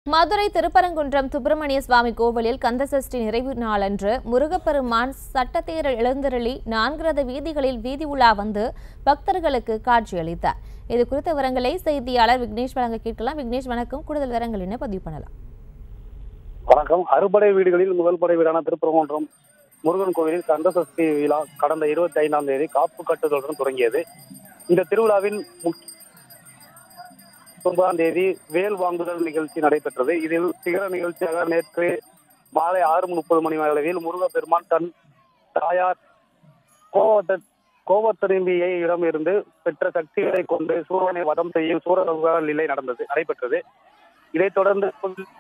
மதுரை திருப்பரங்குன்றம் சுப்பிரமணிய சுவாமி கோவிலில் கந்தசஷ்டி நிறைவு நாளன்று முருகப்பெருமான் சட்டத்தேர் எழுந்தருளி நான்கு ரத வீதிகளில் வீதி உலா வந்து பக்தர்களுக்கு காட்சியளித்தார் இது குறித்த விவரங்களை செய்தியாளர் விக்னேஷ் வழங்க கேட்கலாம் விக்னேஷ் வணக்கம் கூடுதல் விவரங்கள் என்ன பதிவு பண்ணலாம் வணக்கம் அறுபடை வீடுகளில் முதல் படை வீடான திருப்பரங்குன்றம் முருகன் கோவிலில் கந்தசஷ்டி விழா கடந்த இருபத்தி ஐந்தாம் தேதி காப்பு கட்டுதலுடன் தொடங்கியது இந்த திருவிழாவின் முக்கிய ஒன்பதாம் தேதி வேல் வாங்குதல் நிகழ்ச்சி நடைபெற்றது இதில் சிகர நிகழ்ச்சியாக நேற்று மாலை ஆறு முப்பது மணி அளவில் முருகப்பெருமான் தன் தாயார் கோவத்த கோவத்தரும்பியை இடமிருந்து பெற்ற சக்திகளை கொண்டு சூரனை வதம் செய்யும் சூரசம்ஹார நிலை நடந்தது நடைபெற்றது இதைத் தொடர்ந்து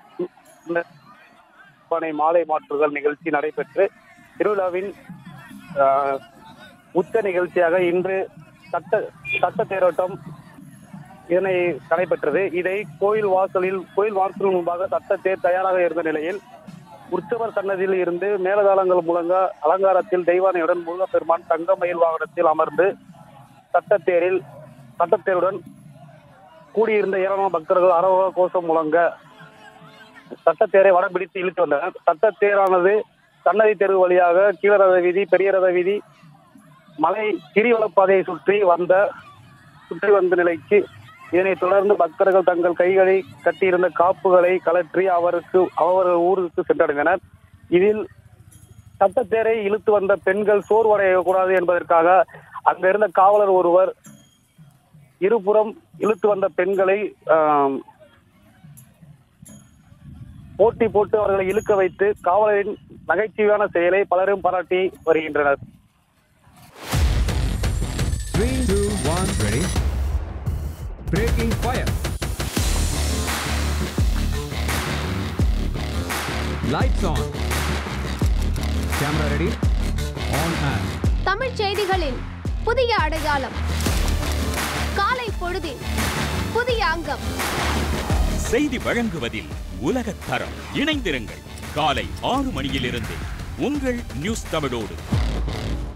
பானை மாலை மாற்றுதல் நிகழ்ச்சி நடைபெற்று திருவிழாவின் ஆஹ், உச்ச நிகழ்ச்சியாக இன்று சட்ட சட்ட தேரோட்டம் இதனை நடைபெற்றது இதை கோயில் வாசலில் கோயில் வாசல் முன்பாக சட்ட தேர் தயாராக இருந்த நிலையில் உற்சவர் சன்னதியில் இருந்து மேலதாளங்கள் முழங்க அலங்காரத்தில் தெய்வானையுடன் முருகப்பெருமான் தங்க மயில் வாகனத்தில் அமர்ந்து சட்டத்தேரில் சட்டத்தேருடன் கூடியிருந்த ஏராளமான பக்தர்கள் அரவ கோஷம் முழங்க சட்டத்தேரை வடம் பிடித்து இழுத்து வந்தனர் சட்டத்தேரானது சன்னதி தெரு வழியாக கீழ ரத வீதி பெரிய ரத வீதி மலை கிரிவலப்பாதையை சுற்றி வந்த சுற்றி வந்த நிலைக்கு இதனைத் தொடர்ந்து பக்தர்கள் தங்கள் கைகளை கட்டியிருந்த காப்புகளை கலற்றி அவருக்கு அவர்கள் ஊருக்கு சென்றடைந்தனர் இதில் சட்டத்தேரை இழுத்து வந்த பெண்கள் சோர்வடையக்கூடாது என்பதற்காக அங்க இருந்த காவலர் ஒருவர் இருபுறம் இழுத்து வந்த பெண்களை ஆம், போட்டி போட்டு அவர்களை இழுக்க வைத்து காவலரின் நகைச்சுவையான செயலை பலரும் பாராட்டி வருகின்றனர் Three, two, one, ready. Breaking fire. Lights on. Camera ready. On and. Tamil செய்திகளின் புதிய அடையாளம் காலை பொழுதில் புதிய அங்கம் செய்தி வழங்குவதில் உலகத் தரம் இணைந்திருங்கள் காலை ஆறு மணியிலிருந்து உங்கள் நியூஸ் தமிழோடு